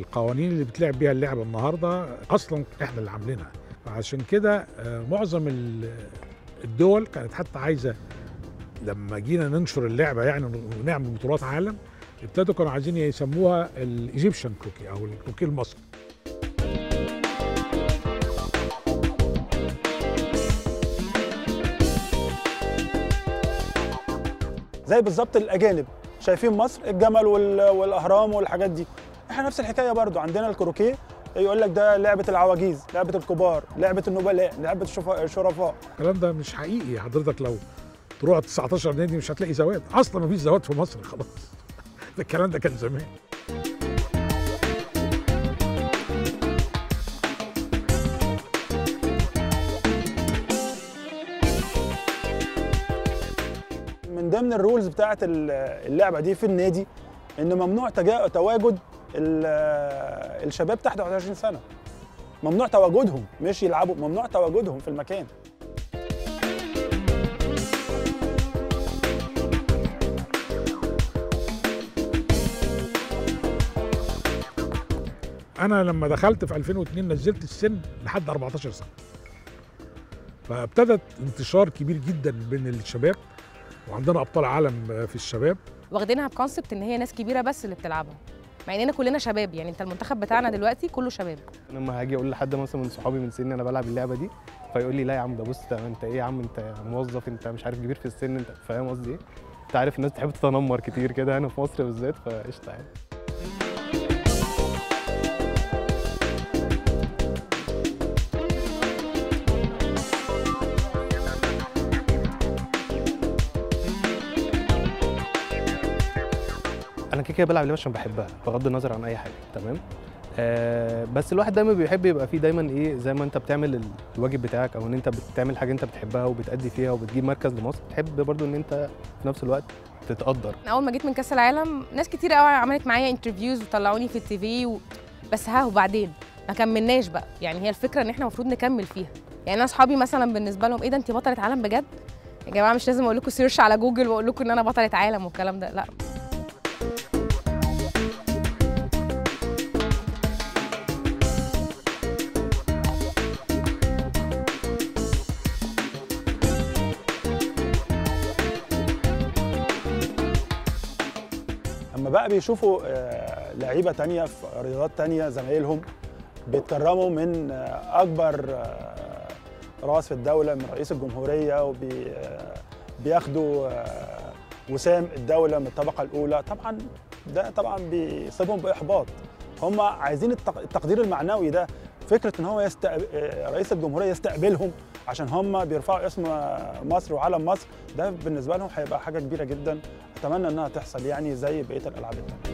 القوانين اللي بتلعب بيها اللعبه النهارده اصلا احنا اللي عاملينها فعشان كده آه، معظم ال- الدول كانت حتى عايزه لما جينا ننشر اللعبه يعني ونعمل بطولات عالم ابتدوا كانوا عايزين يسموها الايجيبشن كروكي او الكروكي المصري زي بالظبط الاجانب شايفين مصر الجمل وال- والاهرام والحاجات دي احنا نفس الحكايه برضو عندنا الكروكيه يقول لك ده لعبه العواجيز لعبه الكبار لعبه النبلاء لعبه الشف- الشرفاء الكلام ده مش حقيقي حضرتك لو تروح 19 نادي مش هتلاقي زواج اصلا مفيش زواج في مصر خلاص ده الكلام ده كان زمان من ضمن الرولز بتاعه ال- اللعبه دي في النادي ان ممنوع تجا- تواجد ال- الشباب تحت 21 سنه ممنوع تواجدهم مش يلعبوا ممنوع تواجدهم في المكان انا لما دخلت في 2002 نزلت السن لحد 14 سنه فابتدت انتشار كبير جدا بين الشباب وعندنا ابطال عالم في الشباب واخدينها بكونسبت ان هي ناس كبيره بس اللي بتلعبها مع اننا كلنا شباب يعني انت المنتخب بتاعنا دلوقتي كله شباب لما هاجي اقول لحد مثلا من صحابي من سني انا بلعب اللعبه دي فيقول لي لا يا عم ده بص ده انت ايه يا عم انت موظف انت مش عارف كبير في السن انت فاهم قصدي ايه؟ انت عارف الناس بتحب تتنمر كتير كده هنا في مصر بالذات فقشطه يعني انا كده كده بلعب اللعبه عشان بحبها بغض النظر عن اي حاجه تمام آه بس الواحد دايما بيحب يبقى فيه دايما ايه زي ما انت بتعمل ال- الواجب بتاعك او ان انت بتعمل حاجه انت بتحبها وبتأدي فيها وبتجيب مركز لمصر تحب برضو ان انت في نفس الوقت تتقدر أنا اول ما جيت من كاس العالم ناس كتير قوي عملت معايا انترفيوز وطلعوني في التي في و... بس ها وبعدين ما كملناش بقى يعني هي الفكره ان احنا المفروض نكمل فيها يعني انا اصحابي مثلا بالنسبه لهم ايه ده انت بطله عالم بجد يا جماعه مش لازم اقول لكم سيرش على جوجل واقول لكم ان انا بطله عالم والكلام ده لا اما بقى بيشوفوا آه، لعيبه تانية في رياضات تانية زمايلهم بيتكرموا من آه، اكبر آه، راس في الدوله من رئيس الجمهوريه وبياخدوا وسام الدوله من الطبقه الاولى طبعا ده طبعا بيصيبهم باحباط هم عايزين التق- التقدير المعنوي ده فكره ان هو يستقب... آه، رئيس الجمهوريه يستقبلهم عشان هم بيرفعوا اسم مصر وعلم مصر ده بالنسبه لهم هيبقى حاجه كبيره جدا اتمنى انها تحصل يعني زي بقيه الالعاب التانيه